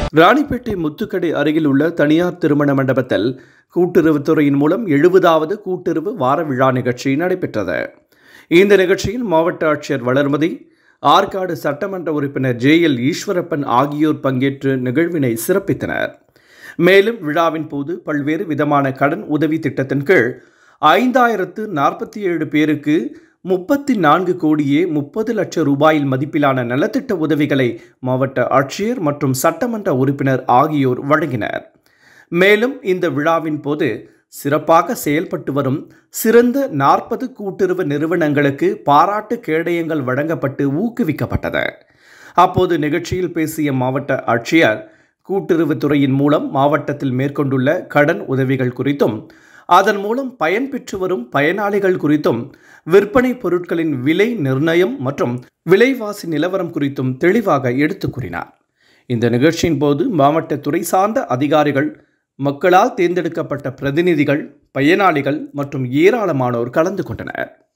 ராணிப்பேட்டை முத்துக்கடை அருகில் உள்ள தனியார் திருமண மண்டபத்தில் கூட்டுறவுத்துறையின் மூலம் எழுபதாவது கூட்டுறவு வார விழா நிகழ்ச்சி நடைபெற்றது இந்த நிகழ்ச்சியில் மாவட்ட ஆட்சியர் வளர்மதி ஆற்காடு சட்டமன்ற உறுப்பினர் ஜே எல் ஈஸ்வரப்பன் ஆகியோர் பங்கேற்று நிகழ்வினை சிறப்பித்தனர் மேலும் விழாவின் போது பல்வேறு விதமான கடன் உதவி திட்டத்தின் கீழ் ஐந்தாயிரத்து நாற்பத்தி ஏழு பேருக்கு முப்பத்தி நான்கு கோடியே முப்பது லட்சம் ரூபாயில் மதிப்பிலான நலத்திட்ட உதவிகளை மாவட்ட ஆட்சியர் மற்றும் சட்டமன்ற உறுப்பினர் ஆகியோர் வழங்கினர் மேலும் இந்த விழாவின் போது சிறப்பாக செயல்பட்டு வரும் சிறந்த நாற்பது கூட்டுறவு நிறுவனங்களுக்கு பாராட்டு கேடயங்கள் வழங்கப்பட்டு ஊக்குவிக்கப்பட்டது அப்போது நிகழ்ச்சியில் பேசிய மாவட்ட ஆட்சியர் கூட்டுறவுத்துறையின் மூலம் மாவட்டத்தில் மேற்கொண்டுள்ள கடன் உதவிகள் குறித்தும் அதன் மூலம் பயன்பெற்று வரும் பயனாளிகள் குறித்தும் விற்பனை பொருட்களின் விலை நிர்ணயம் மற்றும் விலைவாசி நிலவரம் குறித்தும் தெளிவாக எடுத்துக் கூறினார் இந்த நிகழ்ச்சியின் போது மாவட்ட துறை சார்ந்த அதிகாரிகள் மக்களால் தேர்ந்தெடுக்கப்பட்ட பிரதிநிதிகள் பயனாளிகள் மற்றும் ஏராளமானோர் கலந்து கொண்டனர்